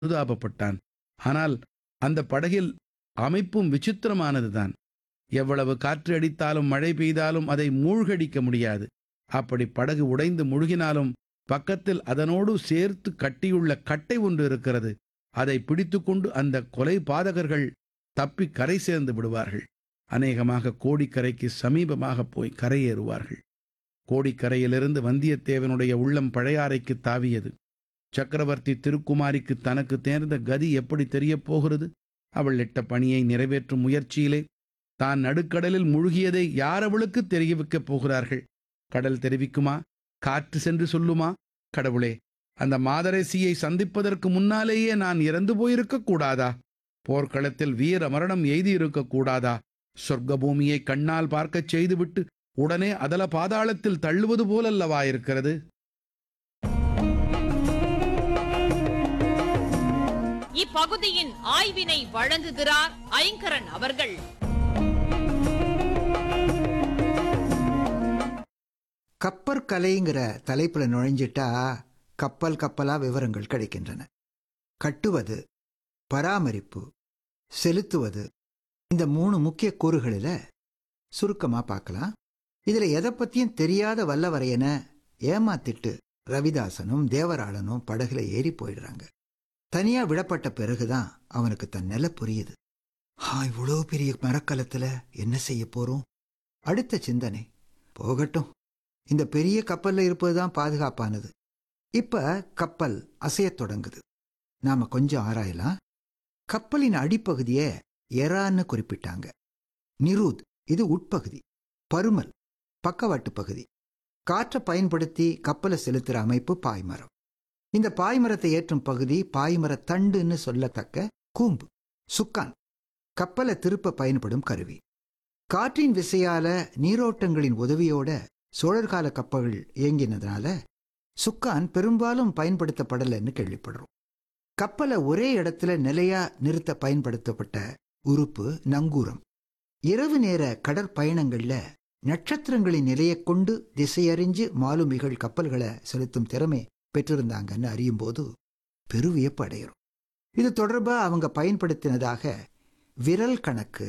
அனுதாபப்பட்டான் ஆனால் அந்த படகில் அமைப்பும் விசித்திரமானதுதான் எவ்வளவு காற்று அடித்தாலும் மழை பெய்தாலும் அதை மூழ்கடிக்க முடியாது அப்படி படகு உடைந்து முழுகினாலும் பக்கத்தில் அதனோடு சேர்த்து கட்டியுள்ள கட்டை ஒன்று இருக்கிறது அதை பிடித்துக்கொண்டு அந்த கொலை பாதகர்கள் தப்பி கரை சேர்ந்து விடுவார்கள் அநேகமாக கோடிக்கரைக்கு சமீபமாக போய் கரையேறுவார்கள் கோடிக்கரையிலிருந்து வந்தியத்தேவனுடைய உள்ளம் பழையாறைக்கு தாவியது சக்கரவர்த்தி திருக்குமாரிக்கு தனக்கு நேர்ந்த கதி எப்படி தெரியப் போகிறது அவள் இட்ட பணியை நிறைவேற்றும் முயற்சியிலே தான் நடுக்கடலில் முழுகியதை யார் அவளுக்கு தெரிய வைக்கப் போகிறார்கள் கடல் தெரிவிக்குமா காற்று சென்று சொல்லுமா கடவுளே அந்த மாதரசியை சந்திப்பதற்கு முன்னாலேயே நான் இறந்து போயிருக்க கூடாதா போர்க்களத்தில் வீர மரணம் எய்தியிருக்க கூடாதா சொர்க்க பூமியை கண்ணால் பார்க்கச் செய்துவிட்டு உடனே அதல பாதாளத்தில் தள்ளுவது போலல்லவா இருக்கிறது இப்பகுதியின் ஆய்வினை வழங்குகிறார் ஐங்கரன் அவர்கள் கப்பற்கலைங்கிற தலைப்புல நுழைஞ்சிட்டா கப்பல் கப்பலா விவரங்கள் கிடைக்கின்றன கட்டுவது பராமரிப்பு செலுத்துவது இந்த மூணு முக்கிய கூறுகளில் சுருக்கமா பார்க்கலாம் இதுல எதை பத்தியும் தெரியாத வல்லவரையன ஏமாத்திட்டு ரவிதாசனும் தேவராளனும் படகுல ஏறி போயிடுறாங்க தனியா விடப்பட்ட பிறகுதான் அவனுக்கு தன் நிலை புரியுது ஆ இவ்வளோ பெரிய மரக்கலத்துல என்ன செய்ய போறோம் அடுத்த சிந்தனை போகட்டும் இந்த பெரிய கப்பல்ல இருப்பதுதான் பாதுகாப்பானது இப்ப கப்பல் அசையத் தொடங்குது நாம கொஞ்சம் ஆராயலாம் கப்பலின் அடிப்பகுதியை எரான்னு குறிப்பிட்டாங்க நிரூத் இது உட்பகுதி பருமல் பக்கவாட்டு பகுதி காற்றை பயன்படுத்தி கப்பலை செலுத்துற அமைப்பு பாய்மரம் இந்த பாய்மரத்தை ஏற்றும் பகுதி பாய்மர தண்டுன்னு சொல்லத்தக்க கூம்பு சுக்கான் கப்பலை திருப்ப பயன்படும் கருவி காற்றின் விசையால நீரோட்டங்களின் உதவியோட சோழர்கால கப்பல்கள் இயங்கினதுனால சுக்கான் பெரும்பாலும் பயன்படுத்தப்படலைன்னு கேள்விப்படுறோம் கப்பலை ஒரே இடத்துல நிலையா நிறுத்த பயன்படுத்தப்பட்ட உறுப்பு நங்கூரம் இரவு நேர கடற்பயணங்கள்ல நட்சத்திரங்களின் நிலையைக் கொண்டு திசையறிஞ்சு மாலுமிகள் கப்பல்களை செலுத்தும் திறமை பெற்றிருந்தாங்கன்னு அறியும் போது பெருவியப்பு அடைகிறோம் இது தொடர்பா அவங்க பயன்படுத்தினதாக விரல் கணக்கு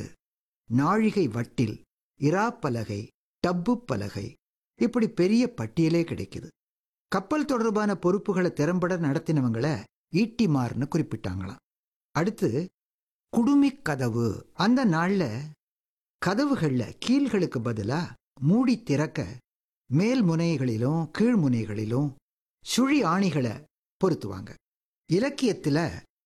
நாழிகை வட்டில் இராப்பலகை டப்பு பலகை இப்படி பெரிய பட்டியலே கிடைக்குது கப்பல் தொடர்பான பொறுப்புகளை திறம்பட நடத்தினவங்கள ஈட்டிமார்னு குறிப்பிட்டாங்களாம் அடுத்து குடுமிக் கதவு அந்த நாள்ல கதவுகள்ல கீழ்களுக்கு பதிலா மூடி திறக்க மேல் முனைகளிலும் கீழ் முனைகளிலும் சுழி ஆணிகளை பொருத்துவாங்க இலக்கியத்துல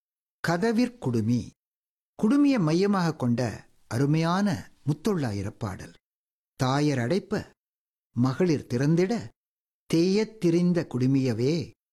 கதவிற்குடுமி குடுமிய மையமாக கொண்ட அருமையான முத்தொள்ளாயிரப் பாடல் தாயர் அடைப்ப மகளிர் திறந்திட தேயத் திரிந்த குடுமியவே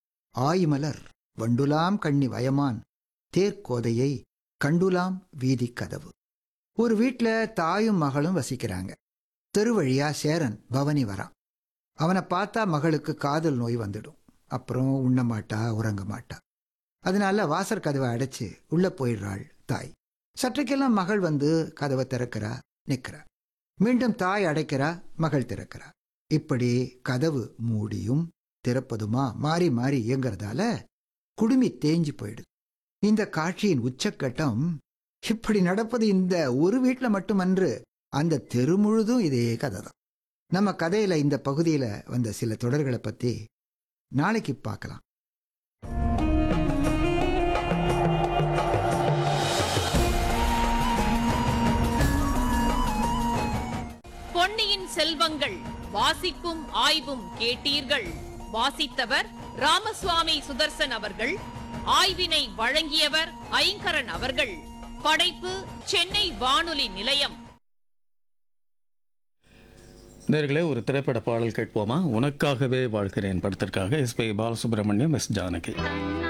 ஆய்மலர் வண்டுலாம் கண்ணி வயமான் தேர்க்கோதையை கண்டுலாம் வீதி கதவு ஒரு வீட்ல தாயும் மகளும் வசிக்கிறாங்க தெருவழியா சேரன் பவனி வரான் அவனை பார்த்தா மகளுக்கு காதல் நோய் வந்துடும் அப்புறம் உண்ண மாட்டா உறங்க மாட்டா அதனால வாசற் கதவை அடைச்சு உள்ள போயிடுறாள் தாய் சற்றைக்கெல்லாம் மகள் வந்து கதவை திறக்கிறா நிக்கிறா மீண்டும் தாய் அடைக்கிறா மகள் திறக்கிறா இப்படி கதவு மூடியும் திறப்பதுமா மாறி மாறி இயங்குறதால குடுமி தேஞ்சு போயிடுது இந்த காட்சியின் உச்சக்கட்டம் இப்படி நடப்பது இந்த ஒரு வீட்டில் மட்டுமன்று அந்த தெரு முழுதும் இதே கதை தான் நம்ம கதையில இந்த பகுதியில வந்த சில தொடர்களை பத்தி நாளைக்கு பார்க்கலாம் பொன்னியின் செல்வங்கள் வாசிப்பும் ஆய்வும் கேட்டீர்கள் வாசித்தவர் ராமசுவாமி சுதர்சன் அவர்கள் ஆய்வினை வழங்கியவர் ஐங்கரன் அவர்கள் படைப்பு சென்னை வானொலி நிலையம் நேர்களே ஒரு திரைப்பட பாடல் கேட்போமா உனக்காகவே வாழ்கிறேன் படத்திற்காக S P Balasubrahmanyam S Janaki